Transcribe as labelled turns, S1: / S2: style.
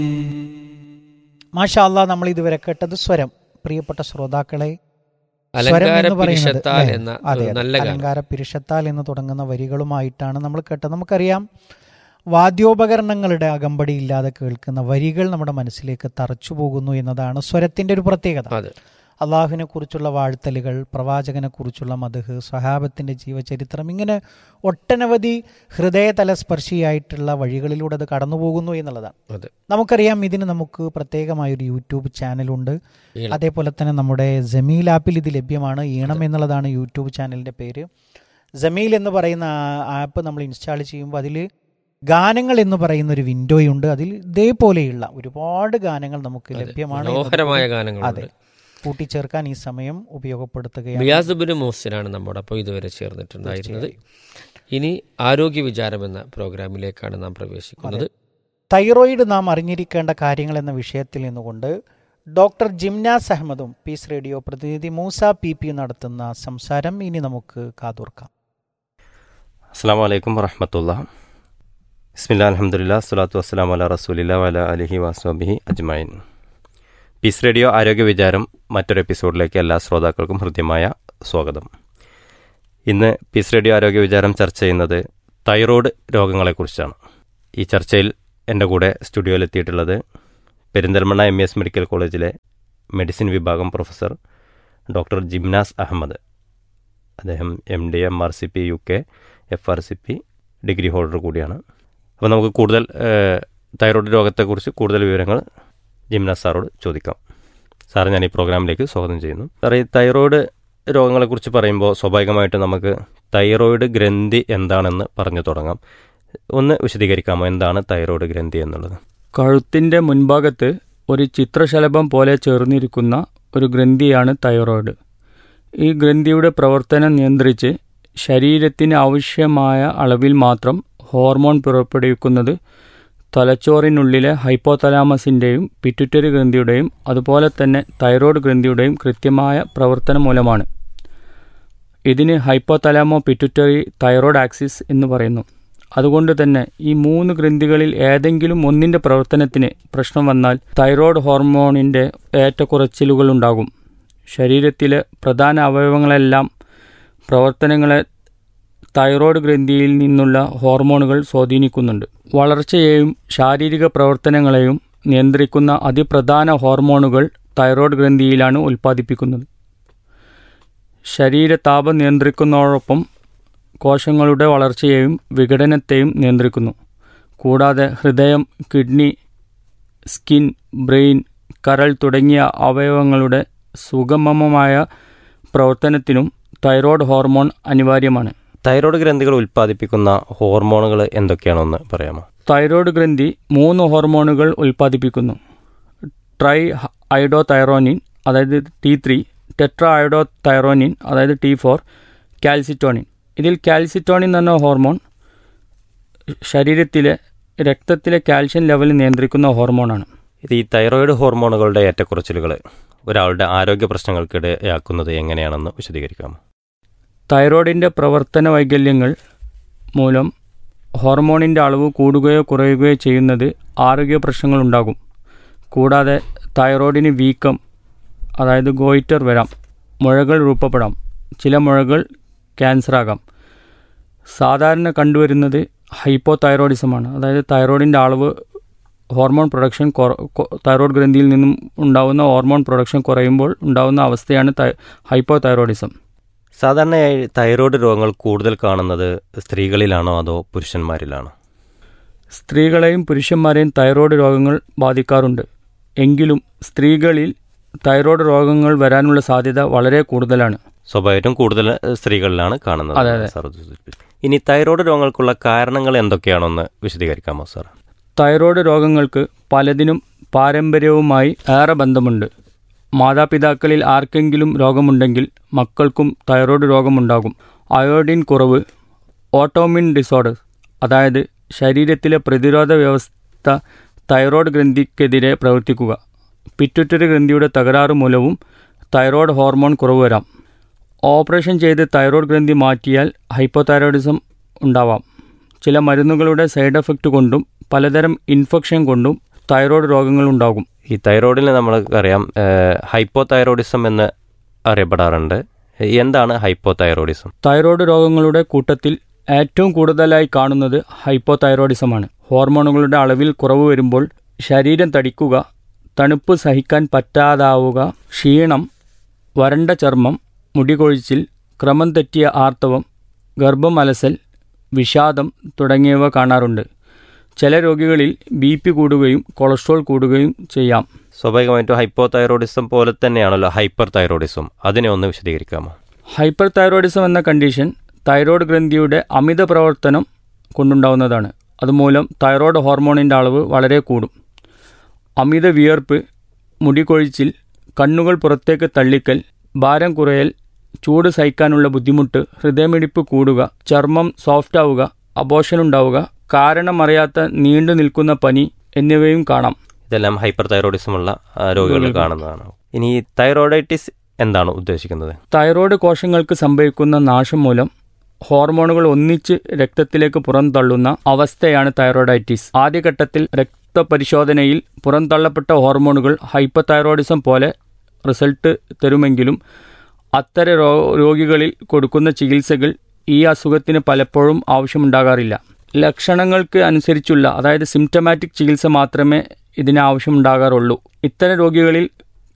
S1: മാഷാ അല്ലാ നമ്മൾ ഇതുവരെ കേട്ടത് സ്വരം പ്രിയപ്പെട്ട ശ്രോതാക്കളെ സ്വരം
S2: അലങ്കാര
S1: എന്ന് പറയുന്നത്
S2: പിരിശത്താൽ
S1: അല്ലേ?
S2: എന്ന
S1: അതെ,
S2: ഒരു
S1: അതെ.
S2: നല്ല ഗാനം
S1: അലങ്കാര പിരിശത്താൽ എന്ന് തുടങ്ങുന്ന വരികളുമായിട്ടാണ് നമ്മൾ കേട്ടത് നമുക്കറിയാം വാദ്യോപകരണങ്ങളുടെ അകമ്പടി ഇല്ലാതെ കേൾക്കുന്ന വരികൾ നമ്മുടെ മനസ്സിലേക്ക് തറച്ചു പോകുന്നു എന്നതാണ് സ്വരത്തിന്റെ ഒരു പ്രത്യേകത
S2: അതെ
S1: അള്ളാഹുവിനെ കുറിച്ചുള്ള വാഴ്ത്തലുകൾ പ്രവാചകനെ കുറിച്ചുള്ള മധുഹ് സ്വഹാബത്തിന്റെ ജീവചരിത്രം ഇങ്ങനെ ഒട്ടനവധി ഹൃദയതലസ്പർശിയായിട്ടുള്ള വഴികളിലൂടെ അത് കടന്നു പോകുന്നു എന്നുള്ളതാണ്
S2: അതെ
S1: നമുക്കറിയാം ഇതിന് നമുക്ക് പ്രത്യേകമായൊരു യൂട്യൂബ് ചാനലുണ്ട്
S2: ഈണം.
S1: അതേപോലെ തന്നെ നമ്മുടെ ജമീൽ ആപ്പിൽ ഇത് ലഭ്യമാണ് ഈണം എന്നുള്ളതാണ് യൂട്യൂബ് ചാനലിൻ്റെ പേര് ജമീൽ എന്ന് പറയുന്ന ആപ്പ് നമ്മൾ ഇൻസ്റ്റാൾ ചെയ്യുമ്പോൾ അതിൽ ഗാനങ്ങൾ എന്ന് പറയുന്ന ഒരു വിൻഡോയുണ്ട് അതിൽ ഇതേപോലെയുള്ള ഒരുപാട് ഗാനങ്ങൾ നമുക്ക് ലഭ്യമാണ്
S2: മനോഹരമായ
S1: അതെ
S2: ഗാനങ്ങളുണ്ട്
S1: കൂട്ടിച്ചേർക്കാൻ ഈ സമയം ഉപയോഗപ്പെടുത്തുകയാണ്
S2: ബിയാസുബിന് മോഹസിനാണ് നമ്മോടൊപ്പം ഇതുവരെ ചേർന്നിട്ടുണ്ടായിരുന്നത് ഇനി ആരോഗ്യ വിചാരം എന്ന പ്രോഗ്രാമിലേക്കാണ് നാം പ്രവേശിക്കുന്നത്
S1: തൈറോയിഡ് നാം അറിഞ്ഞിരിക്കേണ്ട കാര്യങ്ങൾ എന്ന വിഷയത്തിൽ നിന്നുകൊണ്ട് ഡോക്ടർ ജിംനാസ് അഹമ്മദും പീസ് റേഡിയോ പ്രതിനിധി മൂസ പി പി നടത്തുന്ന സംസാരം ഇനി നമുക്ക് കാതോർക്കാം
S3: അസ്സാം വലൈക്കും വറഹമത്തുള്ള ബിസ്മില്ലാ അലഹമുല്ല സ്വലാത്തു വസ്സലാം അല റസൂലില്ല വല അലഹി വാസ്വബിഹി അജ്മൈൻ പീസ് റേഡിയോ ആരോഗ്യ വിചാരം മറ്റൊരു എപ്പിസോഡിലേക്ക് എല്ലാ ശ്രോതാക്കൾക്കും ഹൃദ്യമായ സ്വാഗതം ഇന്ന് പീസ് റേഡിയോ ആരോഗ്യ വിചാരം ചർച്ച ചെയ്യുന്നത് തൈറോയ്ഡ് രോഗങ്ങളെക്കുറിച്ചാണ് ഈ ചർച്ചയിൽ എൻ്റെ കൂടെ സ്റ്റുഡിയോയിലെത്തിയിട്ടുള്ളത് പെരിന്തൽമണ്ണ എം എസ് മെഡിക്കൽ കോളേജിലെ മെഡിസിൻ വിഭാഗം പ്രൊഫസർ ഡോക്ടർ ജിംനാസ് അഹമ്മദ് അദ്ദേഹം M D M R C P U K F R C P degree holder കൂടിയാണ് അപ്പോൾ നമുക്ക് കൂടുതൽ ഏഹ്, തൈറോയ്ഡ് രോഗത്തെക്കുറിച്ച് കൂടുതൽ വിവരങ്ങൾ ജിംനാസ് സാറോട് ചോദിക്കാം സാറ് ഞാൻ ഈ പ്രോഗ്രാമിലേക്ക് സ്വാഗതം ചെയ്യുന്നു സാറേ ഈ തൈറോയ്ഡ് രോഗങ്ങളെക്കുറിച്ച് പറയുമ്പോൾ സ്വാഭാവികമായിട്ടും നമുക്ക് തൈറോയ്ഡ് ഗ്രന്ഥി എന്താണെന്ന് പറഞ്ഞു തുടങ്ങാം ഒന്ന് വിശദീകരിക്കാമോ എന്താണ് തൈറോയ്ഡ് ഗ്രന്ഥി എന്നുള്ളത്
S4: കഴുത്തിന്റെ മുൻഭാഗത്ത് ഒരു ചിത്രശലഭം പോലെ ചേർന്നിരിക്കുന്ന ഒരു ഗ്രന്ഥിയാണ് തൈറോയ്ഡ് ഈ ഗ്രന്ഥിയുടെ പ്രവർത്തനം നിയന്ത്രിച്ച് ശരീരത്തിന് ആവശ്യമായ അളവിൽ മാത്രം ഹോർമോൺ പുറപ്പെടുവിക്കുന്നത് തലച്ചോറിനുള്ളിലെ ഹൈപ്പോതലാമസിൻ്റെയും പിറ്റുറ്ററി ഗ്രന്ഥിയുടെയും അതുപോലെ തന്നെ തൈറോയ്ഡ് ഗ്രന്ഥിയുടെയും കൃത്യമായ പ്രവർത്തനം മൂലമാണ് ഇതിന് ഹൈപ്പോതലാമോ പിറ്റുറ്ററി തൈറോയ്ഡ് ആക്സിസ് എന്ന് പറയുന്നു അതുകൊണ്ട് തന്നെ ഈ മൂന്ന് ഗ്രന്ഥികളിൽ ഏതെങ്കിലും ഒന്നിന്റെ പ്രവർത്തനത്തിന് പ്രശ്നം വന്നാൽ തൈറോയ്ഡ് ഹോർമോണിന്റെ ഏറ്റക്കുറച്ചിലുകൾ ഉണ്ടാകും ശരീരത്തിലെ പ്രധാന അവയവങ്ങളെല്ലാം പ്രവർത്തനങ്ങളെ തൈറോയ്ഡ് ഗ്രന്ഥിയിൽ നിന്നുള്ള ഹോർമോണുകൾ സ്വാധീനിക്കുന്നുണ്ട് വളർച്ചയെയും ശാരീരിക പ്രവർത്തനങ്ങളെയും നിയന്ത്രിക്കുന്ന അതിപ്രധാന ഹോർമോണുകൾ തൈറോയ്ഡ് ഗ്രന്ഥിയിലാണ് ഉൽപ്പാദിപ്പിക്കുന്നത് ശരീരതാപം നിയന്ത്രിക്കുന്നതോടൊപ്പം കോശങ്ങളുടെ വളർച്ചയെയും വിഘടനത്തെയും നിയന്ത്രിക്കുന്നു കൂടാതെ ഹൃദയം കിഡ്നി സ്കിൻ ബ്രെയിൻ കരൾ തുടങ്ങിയ അവയവങ്ങളുടെ സുഗമമായ പ്രവർത്തനത്തിനും തൈറോയ്ഡ് ഹോർമോൺ അനിവാര്യമാണ്
S3: തൈറോയ്ഡ് ഗ്രന്ഥികൾ ഉൽപ്പാദിപ്പിക്കുന്ന ഹോർമോണുകൾ എന്തൊക്കെയാണെന്ന് പറയാമോ
S4: തൈറോയ്ഡ് ഗ്രന്ഥി മൂന്ന് ഹോർമോണുകൾ ഉൽപ്പാദിപ്പിക്കുന്നു ട്രൈ ഐഡോ തൈറോനിൻ അതായത് T three Oedo thyronine അതായത് ടി ഫോർ കാൽസിറ്റോണിൻ ഇതിൽ കാൽസിറ്റോണിൻ എന്ന ഹോർമോൺ ശരീരത്തിലെ രക്തത്തിലെ കാൽഷ്യം ലെവൽ നിയന്ത്രിക്കുന്ന ഹോർമോണാണ്
S3: ഇത് ഈ തൈറോയ്ഡ് ഹോർമോണുകളുടെ ഏറ്റക്കുറച്ചിലുകൾ ഒരാളുടെ ആരോഗ്യ പ്രശ്നങ്ങൾക്കിടയാക്കുന്നത് എങ്ങനെയാണെന്ന് വിശദീകരിക്കാമോ
S4: തൈറോയിഡിൻ്റെ പ്രവർത്തന വൈകല്യങ്ങൾ മൂലം ഹോർമോണിൻ്റെ അളവ് കൂടുകയോ കുറയുകയോ ചെയ്യുന്നത് ആരോഗ്യ പ്രശ്നങ്ങളുണ്ടാകും കൂടാതെ തൈറോയിഡിന് വീക്കം അതായത് ഗോയിറ്റർ വരാം മുഴകൾ രൂപപ്പെടാം ചില മുഴകൾ ക്യാൻസറാകാം സാധാരണ കണ്ടുവരുന്നത് ഹൈപ്പോ തൈറോയിഡിസമാണ് അതായത് തൈറോയിഡിൻ്റെ അളവ് ഹോർമോൺ പ്രൊഡക്ഷൻ തൈറോയ്ഡ് ഗ്രന്ഥിയിൽ നിന്നും ഉണ്ടാകുന്ന ഹോർമോൺ പ്രൊഡക്ഷൻ കുറയുമ്പോൾ ഉണ്ടാകുന്ന അവസ്ഥയാണ് ഹൈപ്പോ തൈറോയിഡിസം
S3: സാധാരണയായി തൈറോയ്ഡ് രോഗങ്ങൾ കൂടുതൽ കാണുന്നത് സ്ത്രീകളിലാണോ അതോ പുരുഷന്മാരിലാണോ
S4: സ്ത്രീകളെയും പുരുഷന്മാരെയും തൈറോയ്ഡ് രോഗങ്ങൾ ബാധിക്കാറുണ്ട് എങ്കിലും സ്ത്രീകളിൽ തൈറോയ്ഡ് രോഗങ്ങൾ വരാനുള്ള സാധ്യത വളരെ കൂടുതലാണ്
S3: സ്വാഭാവികമായിട്ടും കൂടുതൽ സ്ത്രീകളിലാണ് കാണുന്നത്
S4: അതെ, അതെ.
S3: സാർ സൂചിപ്പിച്ചു. ഇനി തൈറോയ്ഡ് രോഗങ്ങൾക്കുള്ള കാരണങ്ങൾ എന്തൊക്കെയാണെന്ന് വിശദീകരിക്കാമോ സാർ
S4: തൈറോയ്ഡ് രോഗങ്ങൾക്ക് പലതിനും പാരമ്പര്യവുമായി ഏറെ ബന്ധമുണ്ട് മാതാപിതാക്കളിൽ ആർക്കെങ്കിലും രോഗമുണ്ടെങ്കിൽ മക്കൾക്കും തൈറോയ്ഡ് രോഗമുണ്ടാകും അയോഡിൻ കുറവ് ഓട്ടോമിൻ ഡിസോർഡർ അതായത് ശരീരത്തിലെ പ്രതിരോധ വ്യവസ്ഥ തൈറോയ്ഡ് ഗ്രന്ഥിക്കെതിരെ പ്രവർത്തിക്കുക പിറ്റുറ്ററി ഗ്രന്ഥിയുടെ തകരാറ് മൂലവും തൈറോയ്ഡ് ഹോർമോൺ കുറവ് വരാം ഓപ്പറേഷൻ ചെയ്ത് തൈറോയ്ഡ് ഗ്രന്ഥി മാറ്റിയാൽ ഹൈപ്പോതൈറോയിഡിസം ഉണ്ടാവാം ചില മരുന്നുകളുടെ സൈഡ് എഫക്റ്റ് കൊണ്ടും പലതരം ഇൻഫെക്ഷൻ കൊണ്ടും തൈറോയ്ഡ് രോഗങ്ങൾ ഉണ്ടാകും
S3: ഈ തൈറോയിഡിന് നമ്മൾക്ക് അറിയാം ഹൈപ്പോ തൈറോയിഡിസം എന്ന് അറിയപ്പെടാറുണ്ട് എന്താണ് ഹൈപ്പോ തൈറോയിഡിസം
S4: തൈറോയ്ഡ് രോഗങ്ങളുടെ കൂട്ടത്തിൽ ഏറ്റവും കൂടുതലായി കാണുന്നത് ഹൈപ്പോതൈറോയിഡിസമാണ് ഹോർമോണുകളുടെ അളവിൽ കുറവ് വരുമ്പോൾ ശരീരം തടിക്കുക തണുപ്പ് സഹിക്കാൻ പറ്റാതാവുക ക്ഷീണം വരണ്ട ചർമ്മം മുടികൊഴിച്ചിൽ ക്രമം തെറ്റിയ ആർത്തവം ഗർഭം അലസൽ വിഷാദം തുടങ്ങിയവ കാണാറുണ്ട് ചില രോഗികളിൽ ബി പി കൂടുകയും കൊളസ്ട്രോൾ കൂടുകയും ചെയ്യാം
S3: സ്വാഭാവികമായിട്ടും ഹൈപ്പോ തൈറോയിഡിസം പോലെ തന്നെയാണല്ലോ ഹൈപ്പർ തൈറോയിഡിസം അതിനെ ഒന്ന് വിശദീകരിക്കാമോ
S4: ഹൈപ്പർ തൈറോയിഡിസം എന്ന കണ്ടീഷൻ തൈറോയ്ഡ് ഗ്രന്ഥിയുടെ അമിത പ്രവർത്തനം കൊണ്ടുണ്ടാവുന്നതാണ് അതുമൂലം തൈറോയ്ഡ് ഹോർമോണിൻ്റെ അളവ് വളരെ കൂടും അമിത വിയർപ്പ് മുടികൊഴിച്ചിൽ കണ്ണുകൾ പുറത്തേക്ക് തള്ളിക്കൽ ഭാരം കുറയൽ ചൂട് സഹിക്കാനുള്ള ബുദ്ധിമുട്ട് ഹൃദയമിടിപ്പ് കൂടുക ചർമ്മം സോഫ്റ്റ് ആവുക അബോഷൻ ഉണ്ടാവുക കാരണമറിയാത്ത നീണ്ടു നിൽക്കുന്ന പനി എന്നിവയും കാണാം
S3: ഇതെല്ലാം ഹൈപ്പർ തൈറോയിഡിസമുള്ള ആ, രോഗികളിൽ കാണുന്നതാണ് ഇനി ഈ തൈറോയിഡൈറ്റിസ് എന്താണ് ഉദ്ദേശിക്കുന്നത്
S4: തൈറോയ്ഡ് കോശങ്ങൾക്ക് സംഭവിക്കുന്ന നാശം മൂലം ഹോർമോണുകൾ ഒന്നിച്ച് രക്തത്തിലേക്ക് പുറന്തള്ളുന്ന അവസ്ഥയാണ് തൈറോയ്ഡൈറ്റിസ് ആദ്യഘട്ടത്തിൽ രക്തപരിശോധനയിൽ പുറന്തള്ളപ്പെട്ട ഹോർമോണുകൾ ഹൈപ്പതൈറോയിഡിസം പോലെ റിസൾട്ട് തരുമെങ്കിലും അത്തരം രോ രോഗികളിൽ കൊടുക്കുന്ന ചികിത്സകൾ ഈ അസുഖത്തിന് പലപ്പോഴും ആവശ്യമുണ്ടാകാറില്ല ലക്ഷണങ്ങൾക്ക് അനുസരിച്ചുള്ള അതായത് സിംറ്റമാറ്റിക് ചികിത്സ മാത്രമേ ഇതിന് ആവശ്യമുണ്ടാകാറുള്ളൂ ഇത്തരം രോഗികളിൽ